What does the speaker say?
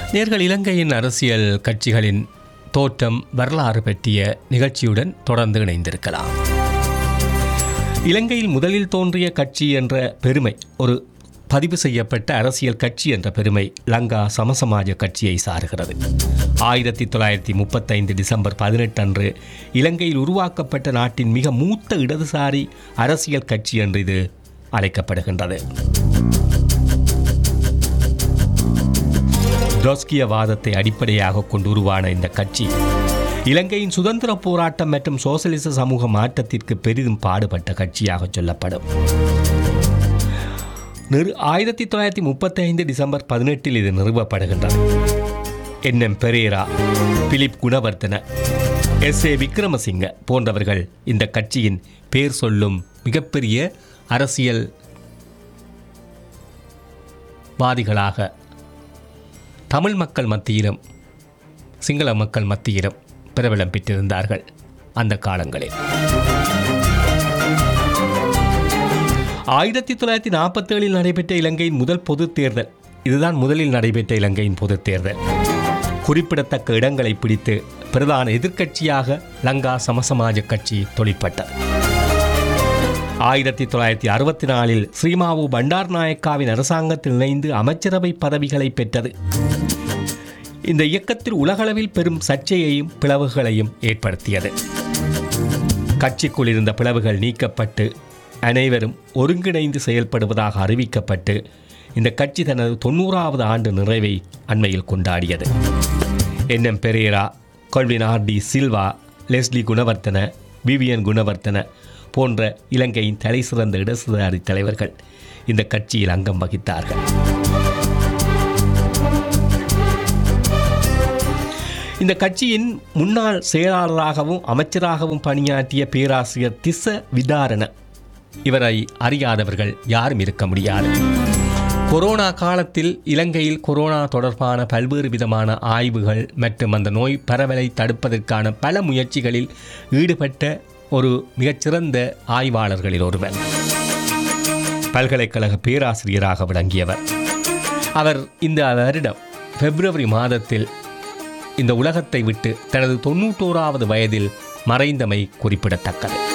நேர்கள் இலங்கையின் அரசியல் கட்சிகளின் தோற்றம் வரலாறு பற்றிய நிகழ்ச்சியுடன் தொடர்ந்து இணைந்திருக்கலாம் இலங்கையில் முதலில் தோன்றிய கட்சி என்ற பெருமை ஒரு பதிவு செய்யப்பட்ட அரசியல் கட்சி என்ற பெருமை லங்கா சமசமாஜ கட்சியை சாருகிறது ஆயிரத்தி தொள்ளாயிரத்தி முப்பத்தைந்து டிசம்பர் பதினெட்டு அன்று இலங்கையில் உருவாக்கப்பட்ட நாட்டின் மிக மூத்த இடதுசாரி அரசியல் கட்சி என்று இது அழைக்கப்படுகின்றது ட்ரொஸ்கியவாதத்தை அடிப்படையாக கொண்டு உருவான இந்த கட்சி இலங்கையின் சுதந்திர போராட்டம் மற்றும் சோசலிச சமூக மாற்றத்திற்கு பெரிதும் பாடுபட்ட கட்சியாக சொல்லப்படும் நிறு ஆயிரத்தி தொள்ளாயிரத்தி முப்பத்தி ஐந்து டிசம்பர் பதினெட்டில் இது நிறுவப்படுகின்றது N Perera Philip Gunawardena S A Wickremasinghe போன்றவர்கள் இந்த கட்சியின் பேர் சொல்லும் மிகப்பெரிய அரசியல் வாதிகளாக தமிழ் மக்கள் மத்தியிலும் சிங்கள மக்கள் மத்தியிலும் பிரபலம் பெற்றிருந்தார்கள் அந்த காலங்களில் ஆயிரத்தி தொள்ளாயிரத்தி நாற்பத்தேழில் நடைபெற்ற இலங்கையின் முதல் பொதுத் தேர்தல் இதுதான் முதலில் நடைபெற்ற இலங்கையின் பொதுத் தேர்தல் குறிப்பிடத்தக்க இடங்களை பிடித்து பிரதான எதிர்க்கட்சியாக லங்கா சமசமாஜ கட்சி தொழிற்பட்டது ஆயிரத்தி தொள்ளாயிரத்தி அறுபத்தி நாலில் ஸ்ரீமாவு பண்டார் நாயக்காவின் அரசாங்கத்தில் இணைந்து அமைச்சரவை பதவிகளை பெற்றது இந்த இயக்கத்தில் உலகளவில் பெரும் சர்ச்சையையும் பிளவுகளையும் ஏற்படுத்தியது கட்சிக்குள் இருந்த பிளவுகள் நீக்கப்பட்டு அனைவரும் ஒருங்கிணைந்து செயல்படுவதாக அறிவிக்கப்பட்டு இந்த கட்சி தனது தொண்ணூறாவது ஆண்டு நிறைவை அண்மையில் கொண்டாடியது N M Perera Colvin R de Silva Leslie Gunawardena Vivienne Gunawardena போன்ற இலங்கையின் தலைசிறந்த இடதுசாரி தலைவர்கள் இந்த கட்சியில் அங்கம் வகித்தார்கள் இந்த கட்சியின் முன்னாள் செயலாளராகவும் அமைச்சராகவும் பணியாற்றிய பேராசிரியர் திச விதாரண இவரை அறியாதவர்கள் யாரும் இருக்க முடியாது கொரோனா காலத்தில் இலங்கையில் கொரோனா தொடர்பான பல்வேறு விதமான ஆய்வுகள் மற்றும் அந்த நோய் பரவலை தடுப்பதற்கான பல முயற்சிகளில் ஈடுபட்ட ஒரு மிகச்சிறந்த ஆய்வாளர்களில் ஒருவர் பல்கலைக்கழக பேராசிரியராக விளங்கியவர் அவர் இந்த வருடம் பிப்ரவரி மாதத்தில் இந்த உலகத்தை விட்டு தனது தொன்னூற்றோராவது வயதில் மறைந்தமை குறிப்பிடத்தக்கது